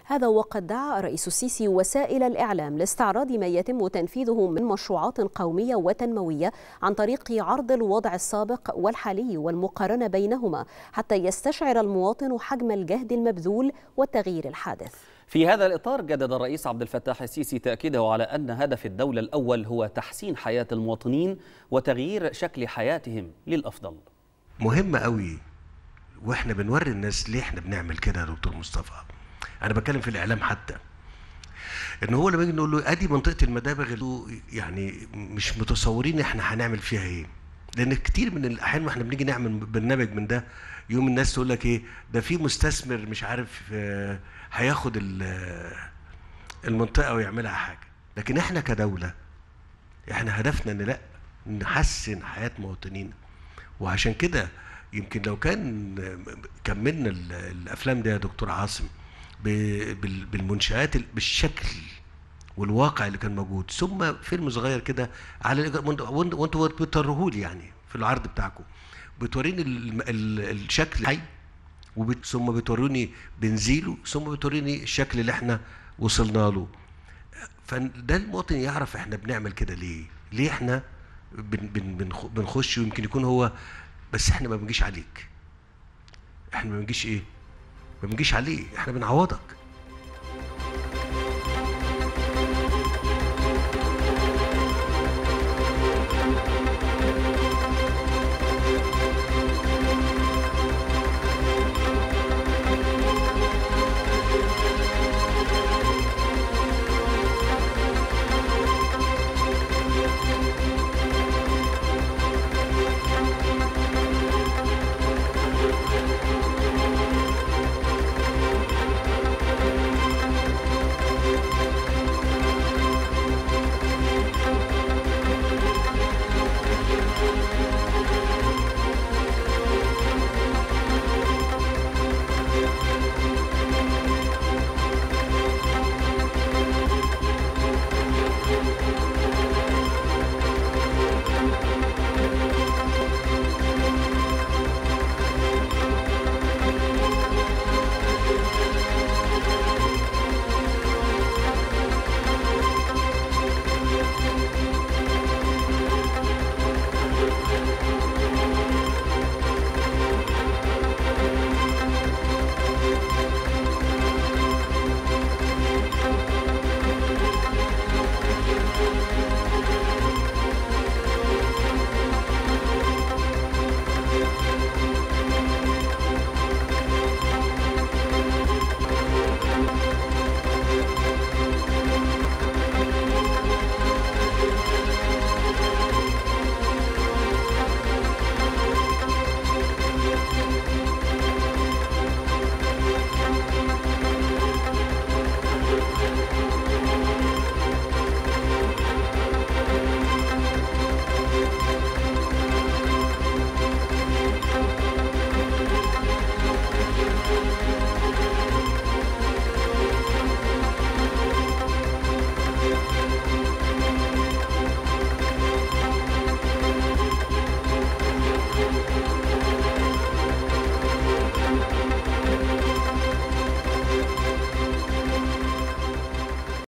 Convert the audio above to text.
هذا وقد دعا الرئيس السيسي وسائل الإعلام لاستعراض ما يتم تنفيذه من مشروعات قومية وتنموية عن طريق عرض الوضع السابق والحالي والمقارنة بينهما حتى يستشعر المواطن حجم الجهد المبذول والتغيير الحادث في هذا الإطار جدد الرئيس عبد الفتاح السيسي تأكيده على أن هدف الدولة الأول هو تحسين حياة المواطنين وتغيير شكل حياتهم للأفضل مهم قوي واحنا بنوري الناس ليه احنا بنعمل كده يا دكتور مصطفى انا بتكلم في الاعلام حتى ان هو لما يجي نقول له ادي منطقه المدابغ اللي يعني مش متصورين احنا هنعمل فيها ايه لان كتير من الاحيان واحنا بنيجي نعمل برنامج من ده يوم الناس تقول لك ايه ده في مستثمر مش عارف آه، هياخد ال- المنطقه ويعملها حاجه لكن احنا كدوله احنا هدفنا ان لا نحسن حياه مواطنينا وعشان كده يمكن لو كان كملنا ال- الافلام دي يا دكتور عاصم ب- بال- بالمنشآت ال- بالشكل والواقع اللي كان موجود ثم فيلم صغير كده على وانت- وانت- وانتوا بتوريهولي يعني في العرض بتاعكم بتوريني ال- ال- الشكل الحي وبت... ثم بتوروني بنزيله ثم بتوريني الشكل اللي احنا وصلنا له فده المواطن يعرف احنا بنعمل كده ليه ليه احنا بن بن بنخ- بنخش ويمكن يكون هو بس احنا ما بنجيش عليك احنا ما بنجيش ايه ما بنجيش عليه احنا بنعوضك